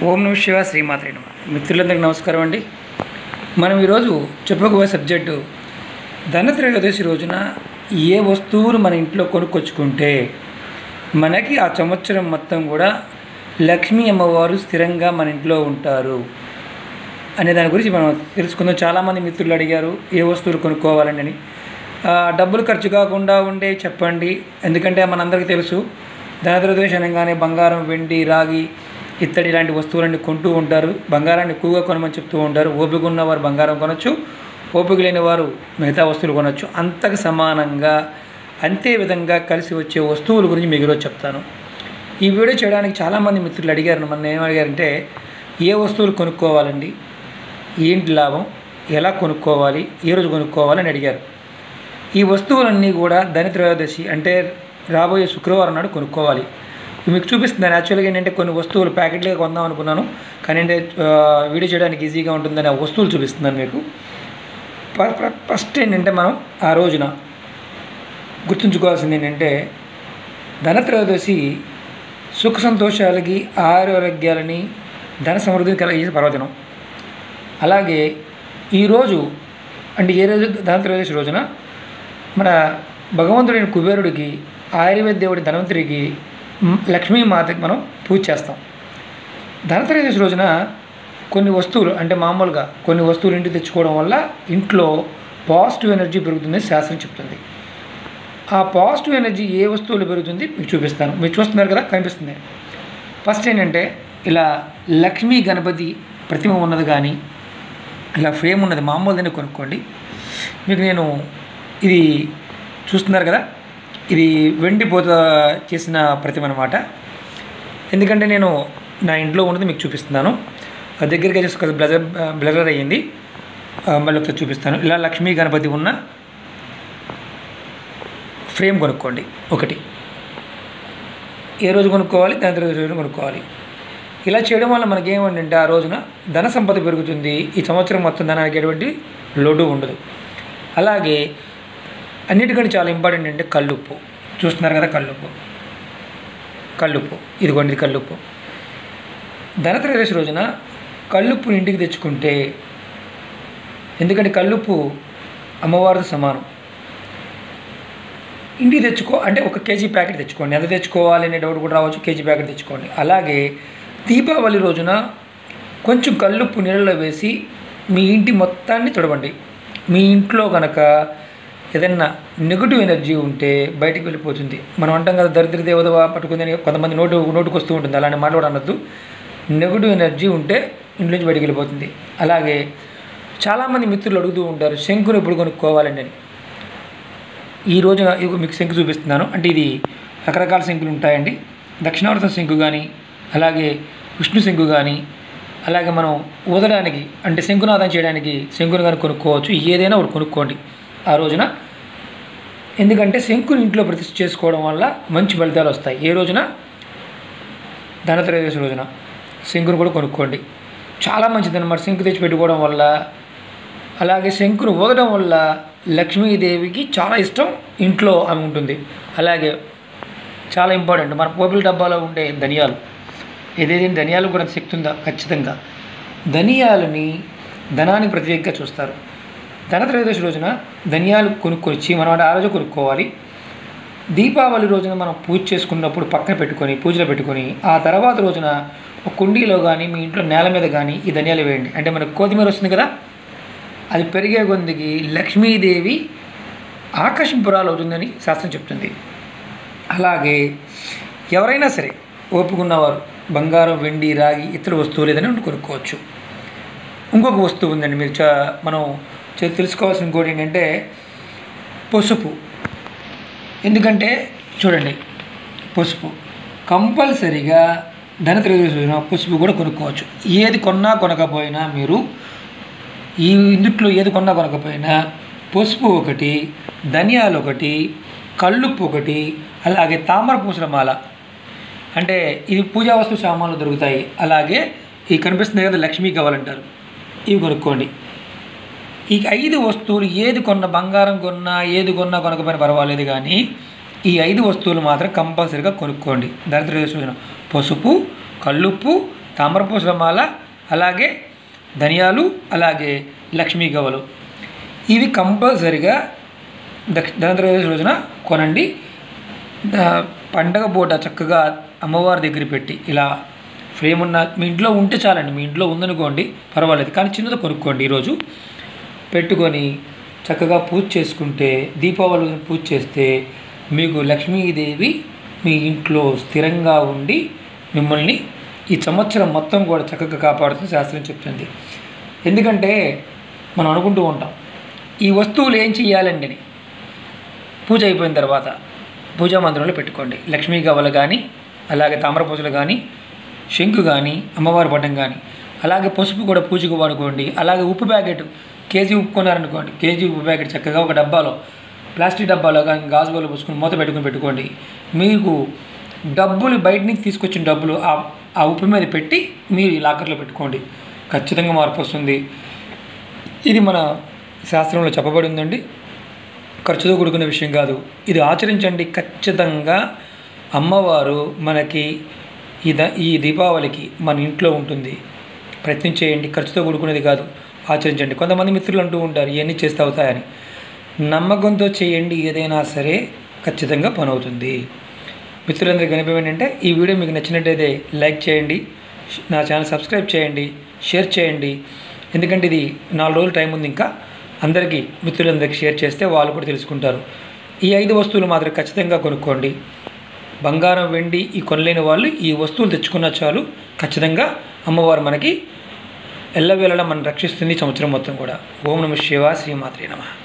ఓం నమ శివ శ్రీమాత్రే నమ మిత్రులందరికీ నమస్కారం అండి మనం ఈరోజు చెప్పుకోబోయే సబ్జెక్టు ధనత్రయోదశి రోజున ఏ వస్తువులు మన ఇంట్లో కొనుక్కొచ్చుకుంటే మనకి ఆ సంవత్సరం మొత్తం కూడా లక్ష్మీ అమ్మవారు స్థిరంగా మన ఇంట్లో ఉంటారు అనే దాని గురించి మనం తెలుసుకుందాం చాలామంది మిత్రులు అడిగారు ఏ వస్తువులు కొనుక్కోవాలని అని ఆ, డబ్బులు ఖర్చు కాకుండా ఉండే చెప్పండి ఎందుకంటే మనందరికీ తెలుసు ధనత్రయోదశి అనగానే బంగారం వెండి రాగి ఇత్తడి లాంటి వస్తువులన్నీ కొంటూ ఉంటారు బంగారాన్ని ఎక్కువగా కొనమని చెప్తూ ఉంటారు ఓపిక ఉన్నవారు బంగారం కొనొచ్చు ఓపిక లేని వారు మిగతా వస్తువులు కొనొచ్చు అంతకు సమానంగా అంతే విధంగా కలిసి వచ్చే వస్తువుల గురించి మీకు ఈరోజు చెప్తాను ఈ వీడియో చేయడానికి చాలామంది మిత్రులు అడిగారు మన ఏం అడిగారంటే ఏ వస్తువులు కొనుక్కోవాలండి ఏంటి లాభం ఎలా కొనుక్కోవాలి ఏ రోజు కొనుక్కోవాలి అని అడిగారు ఈ వస్తువులన్నీ కూడా ధని త్రయోదశి అంటే రాబోయే శుక్రవారం నాడు కొనుక్కోవాలి ఇవి మీకు చూపిస్తున్నాను యాక్చువల్గా ఏంటంటే కొన్ని వస్తువులు ప్యాకెట్లుగా కొందాం అనుకున్నాను కానీ అంటే ఆ, వీడియో చేయడానికి ఈజీగా ఉంటుందని ఆ వస్తువులు చూపిస్తున్నాను మీకు ఫ- ఫ- ఫస్ట్ ఏంటంటే మనం ఆ రోజున గుర్తుంచుకోవాల్సింది ఏంటంటే ధనత్రయోదశి సుఖ సంతోషాలకి ఆరోగ్యాలని ధన సమృద్ధిని కలిగించే పర్వదినం అలాగే ఈరోజు అంటే ఏ రోజు ధనత్రయోదశి రోజున మన భగవంతుడైన కుబేరుడికి ఆయుర్వేద దేవుడి ధనవంతుడికి మ్, లక్ష్మీమాతకి మనం పూజ చేస్తాం ధనత్రయోదశి రోజున కొన్ని వస్తువులు అంటే మామూలుగా కొన్ని వస్తువులు ఇంటికి తెచ్చుకోవడం వల్ల ఇంట్లో పాజిటివ్ ఎనర్జీ పెరుగుతుందని శాస్త్రం చెప్తుంది ఆ పాజిటివ్ ఎనర్జీ ఏ వస్తువులు పెరుగుతుంది మీకు చూపిస్తాను మీరు చూస్తున్నారు కదా కనిపిస్తుంది ఫస్ట్ ఏంటంటే ఇలా లక్ష్మీ గణపతి ప్రతిమ ఉన్నది కానీ ఇలా ఫ్రేమ్ ఉన్నది మామూలుదని కొనుక్కోండి మీకు నేను ఇది చూస్తున్నారు కదా ఇది వెండి పోత చేసిన ప్రతిమ అనమాట ఎందుకంటే నేను నా ఇంట్లో ఉన్నది మీకు చూపిస్తున్నాను ఆ దగ్గరికి వచ్చేసి ఒక బ్లజర్ బ్లజర్ అయ్యింది ఆ, మళ్ళీ ఒకసారి చూపిస్తాను ఇలా లక్ష్మీ గణపతి ఉన్న ఫ్రేమ్ కొనుక్కోండి ఒకటి ఏ రోజు కొనుక్కోవాలి దాని తర్వాత రోజు కొనుక్కోవాలి ఇలా చేయడం వల్ల మనకి ఏమంటే ఆ రోజున ధన సంపద పెరుగుతుంది ఈ సంవత్సరం మొత్తం ధనానికి ఎటువంటి లోటు ఉండదు అలాగే అన్నిటికంటే చాలా ఇంపార్టెంట్ అంటే కల్లుప్పు చూస్తున్నారు కదా కల్లుప్పు కల్లుప్పు ఇదిగోండి ఇది కల్లుప్పు ధనత్రయోదశి రోజున కల్లుప్పుని ఇంటికి తెచ్చుకుంటే ఎందుకంటే కల్లుప్పు అమ్మవారితో సమానం ఇంటికి తెచ్చుకో అంటే ఒక కేజీ ప్యాకెట్ తెచ్చుకోండి ఎంత తెచ్చుకోవాలి అనే డౌట్ కూడా రావచ్చు కేజీ ప్యాకెట్ తెచ్చుకోండి అలాగే దీపావళి రోజున కొంచెం కల్లుప్పు నీళ్ళలో వేసి మీ ఇంటి మొత్తాన్ని తుడవండి మీ ఇంట్లో కనుక ఏదైనా నెగిటివ్ ఎనర్జీ ఉంటే బయటికి వెళ్ళిపోతుంది మనం అంటాం కదా దరిద్ర దేవత పట్టుకుందని కొంతమంది నోటు నోటుకు వస్తూ ఉంటుంది అలాంటి మాట కూడా అనొద్దు నెగిటివ్ ఎనర్జీ ఉంటే ఇంట్లో నుంచి బయటికి వెళ్ళిపోతుంది అలాగే చాలామంది మిత్రులు అడుగుతూ ఉంటారు శంకుని ఎప్పుడు కొనుక్కోవాలండి అని ఈ రోజున ఇదిగో మీకు శంకు చూపిస్తున్నాను అంటే ఇది రకరకాల శంకులు ఉంటాయండి దక్షిణావర్తం శంకు కానీ అలాగే విష్ణు శంకు కానీ అలాగే మనం ఊదడానికి అంటే శంకునాదం చేయడానికి శంకుని కానీ కొనుక్కోవచ్చు ఏదైనా ఒకటి కొనుక్కోండి ఆ రోజున ఎందుకంటే శంకుని ఇంట్లో ప్రతిష్ఠ చేసుకోవడం వల్ల మంచి ఫలితాలు వస్తాయి ఏ రోజున ధనత్రయోదశి రోజున శంకుని కూడా కొనుక్కోండి చాలా మంచిది అనమాట శంకు తెచ్చి పెట్టుకోవడం వల్ల అలాగే శంకును ఊదడం వల్ల లక్ష్మీదేవికి చాలా ఇష్టం ఇంట్లో ఆమె ఉంటుంది అలాగే చాలా ఇంపార్టెంట్ మన పోపుల డబ్బాలో ఉండే ధనియాలు ఏదైతే ధనియాలు కూడా శక్తి ఉందా ఖచ్చితంగా ధనియాలని ధనానికి ప్రత్యేకంగా చూస్తారు ధనత్రయోదశి రోజున ధనియాలు కొనుక్కొచ్చి మనం అంటే ఆ రోజు కొనుక్కోవాలి దీపావళి రోజున మనం పూజ చేసుకున్నప్పుడు పక్కన పెట్టుకొని పూజలో పెట్టుకొని ఆ తర్వాత రోజున ఒక కుండీలో కానీ మీ ఇంట్లో నేల మీద కానీ ఈ ధనియాలు వేయండి అంటే మనకు కొత్తిమీర వస్తుంది కదా అది పెరిగే కొద్దికి లక్ష్మీదేవి ఆకర్షింపురాలు అవుతుందని శాస్త్రం చెప్తుంది అలాగే ఎవరైనా సరే ఓపుకున్నవారు బంగారం వెండి రాగి ఇతర వస్తువులు ఏదైనా ఉండి కొనుక్కోవచ్చు ఇంకొక వస్తువు ఉందండి మీరు చా మనం చే- తెలుసుకోవాల్సిన ఇంకోటి ఏంటంటే పసుపు ఎందుకంటే చూడండి పసుపు కంపల్సరీగా ధనత్రయోదశి రోజున పసుపు కూడా కొనుక్కోవచ్చు ఏది కొన్నా కొనకపోయినా మీరు ఈ ఇందుట్లో ఏది కొన్నా కొనకపోయినా పసుపు ఒకటి ధనియాలు ఒకటి కల్లుప్పు ఒకటి అలాగే తామర పూసల మాల అంటే ఇది పూజా వస్తు సామాన్లు దొరుకుతాయి అలాగే ఈ కనిపిస్తుంది కదా లక్ష్మీ కావాలంటారు ఇవి కొనుక్కోండి ఈ ఐదు వస్తువులు ఏది కొన్న బంగారం కొన్నా ఏది కొన్నా కొనకపోయినా పర్వాలేదు కానీ ఈ ఐదు వస్తువులు మాత్రం కంపల్సరీగా కొనుక్కోండి దరిద్ర రోజున పసుపు కల్లుప్పు తామరపూసల మాల అలాగే ధనియాలు అలాగే లక్ష్మీ గవలు ఇవి కంపల్సరిగా దక్ష ధనత్రయోదశి రోజున కొనండి ద- పండగ పూట చక్కగా అమ్మవారి దగ్గర పెట్టి ఇలా ఫ్రేమ్ ఉన్న మీ ఇంట్లో ఉంటే చాలండి మీ ఇంట్లో ఉందనుకోండి పర్వాలేదు కానీ చిన్నది కొనుక్కోండి ఈరోజు పెట్టుకొని చక్కగా పూజ చేసుకుంటే దీపావళి రోజున పూజ చేస్తే మీకు లక్ష్మీదేవి మీ ఇంట్లో స్థిరంగా ఉండి మిమ్మల్ని ఈ సంవత్సరం మొత్తం కూడా చక్కగా కాపాడుతుంది శాస్త్రం చెప్తుంది ఎందుకంటే మనం అనుకుంటూ ఉంటాం ఈ వస్తువులు ఏం చెయ్యాలండి అని పూజ అయిపోయిన తర్వాత పూజా మందిరంలో పెట్టుకోండి లక్ష్మీ గవ్వలు కానీ అలాగే తామరపూసలు కానీ శంకు కానీ అమ్మవారి పటం కానీ అలాగే పసుపు కూడా పూజకు వాడుకోండి అలాగే ఉప్పు ప్యాకెట్ కేజీ ఉప్పు కొన్నారనుకోండి కేజీ ఉప్పు ప్యాకెట్ చక్కగా ఒక డబ్బాలో ప్లాస్టిక్ డబ్బాలో కానీ గాజు బౌల్లో పోసుకొని మూత పెట్టుకొని పెట్టుకోండి మీకు డబ్బులు బయట నుంచి తీసుకొచ్చిన డబ్బులు ఆ ఆ ఉప్పు మీద పెట్టి మీరు ఈ లాకర్లో పెట్టుకోండి ఖచ్చితంగా మార్పు వస్తుంది ఇది మన శాస్త్రంలో చెప్పబడి ఉందండి ఖర్చుతో కూడుకున్న విషయం కాదు ఇది ఆచరించండి ఖచ్చితంగా అమ్మవారు మనకి ఈ ద ఈ దీపావళికి మన ఇంట్లో ఉంటుంది ప్రయత్నం చేయండి ఖర్చుతో కూడుకునేది కాదు ఆచరించండి కొంతమంది మిత్రులు అంటూ ఉంటారు ఇవన్నీ చేస్తే అవుతాయని నమ్మకంతో చేయండి ఏదైనా సరే ఖచ్చితంగా పని అవుతుంది మిత్రులందరికీ వినపం ఏంటంటే ఈ వీడియో మీకు నచ్చినట్టయితే లైక్ చేయండి నా ఛానల్ సబ్స్క్రైబ్ చేయండి షేర్ చేయండి ఎందుకంటే ఇది నాలుగు రోజులు టైం ఉంది ఇంకా అందరికీ మిత్రులందరికీ షేర్ చేస్తే వాళ్ళు కూడా తెలుసుకుంటారు ఈ ఐదు వస్తువులు మాత్రం ఖచ్చితంగా కొనుక్కోండి బంగారం వెండి ఈ కొనలేని వాళ్ళు ఈ వస్తువులు తెచ్చుకున్న చాలు ఖచ్చితంగా అమ్మవారు మనకి ఎల్లవేళలా మనం రక్షిస్తుంది ఈ సంవత్సరం మొత్తం కూడా ఓం నమ శివ శ్రీమాత్రే నమ